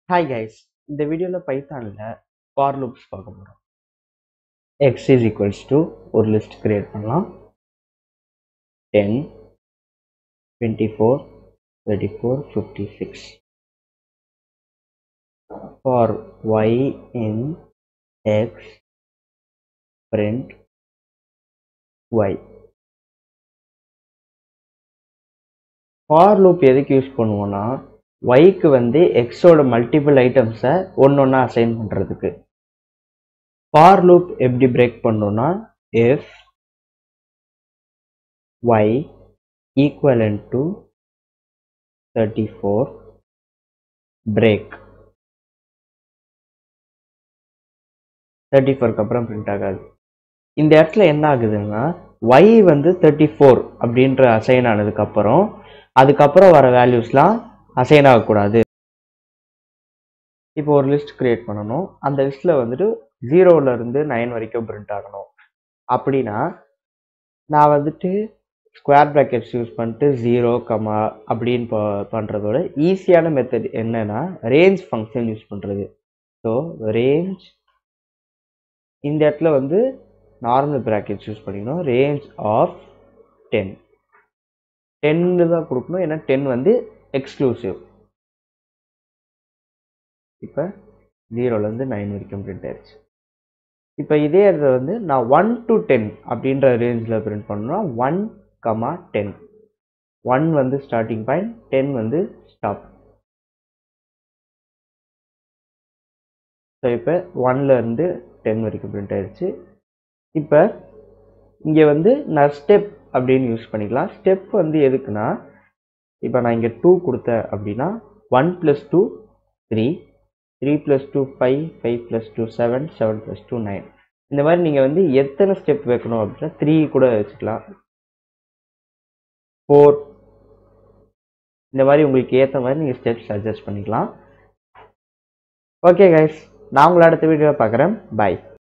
hi guys இந்த வீடியோவில் பைத்தானில் for loops பார்க்க போகிறோம் எக்ஸ் இஸ் ஈக்குவல்ஸ் டு ஒரு லிஸ்ட் கிரியேட் பண்ணலாம் ten twenty four thirty four fifty six for y in x print y for loop எதுக்கு use பண்ணுவோன்னா ஒய்க்கு வந்து எக்ஸோட மல்டிபிள் ஐட்டம்ஸை ஒன்று ஒன்றா அசைன் பண்ணுறதுக்கு ஃபார் லூப் எப்படி பிரேக் பண்ணோன்னா இஃப் ஒய் ஈக்குவலன் to thirty four break thirty ஃபோருக்கு அப்புறம் பிரிண்ட் ஆகாது இந்த இடத்துல என்ன ஆகுதுன்னா ஒய் வந்து தேர்ட்டி ஃபோர் அப்படின்ற அசைன் ஆனதுக்கப்புறம் அதுக்கப்புறம் வர வேல்யூஸ்லாம் அசைன் ஆகக்கூடாது இப்போ ஒரு லிஸ்ட் கிரியேட் பண்ணணும் அந்த லிஸ்ட்டில் வந்துட்டு ஜீரோவில் இருந்து நைன் வரைக்கும் பிரிண்ட் ஆகணும் அப்படின்னா நான் வந்துட்டு ஸ்கொயர் ப்ராக்கெட்ஸ் யூஸ் பண்ணிட்டு ஜீரோ கமா அப்படின்னு ப பண்ணுறதோட ஈஸியான மெத்தட் என்னன்னா ரேஞ்ச் ஃபங்க்ஷன் யூஸ் பண்ணுறது ஸோ ரேஞ்ச் இந்த இடத்துல வந்து நார்மல் ப்ராக்கெட்ஸ் யூஸ் பண்ணிக்கணும் ரேஞ்ச் ஆஃப் டென் டென்னு தான் கொடுக்கணும் ஏன்னா டென் வந்து எக்ஸ்க்ளூசிவ் இப்போ ஜீரோலேருந்து நைன் வரைக்கும் பிரிண்ட் ஆயிடுச்சு இப்போ இதே இடத்துல வந்து நான் ஒன் டு டென் அப்படின்ற ரேஞ்சில் பிரிண்ட் பண்ணணும்னா ஒன் கமா டென் ஒன் வந்து ஸ்டார்டிங் பாயிண்ட் டென் வந்து ஸ்டாப் ஸோ இப்போ ஒன்லேருந்து டென் வரைக்கும் பிரிண்ட் ஆயிடுச்சு இப்போ இங்கே வந்து நான் ஸ்டெப் அப்படின்னு யூஸ் பண்ணிக்கலாம் ஸ்டெப் வந்து எதுக்குன்னா இப்போ நான் இங்கே டூ கொடுத்தேன் அப்படின்னா one plus two three three plus two five five plus two seven seven plus two nine இந்த மாதிரி நீங்கள் வந்து எத்தனை ஸ்டெப் வைக்கணும் அப்படின்னா த்ரீ கூட வச்சுக்கலாம் ஃபோர் இந்த மாதிரி உங்களுக்கு ஏற்ற மாதிரி நீங்கள் ஸ்டெப்ஸ் அட்ஜஸ்ட் பண்ணிக்கலாம் ஓகே கைஸ் நான் உங்களை அடுத்த வீடியோவில் பார்க்குறேன் பாய்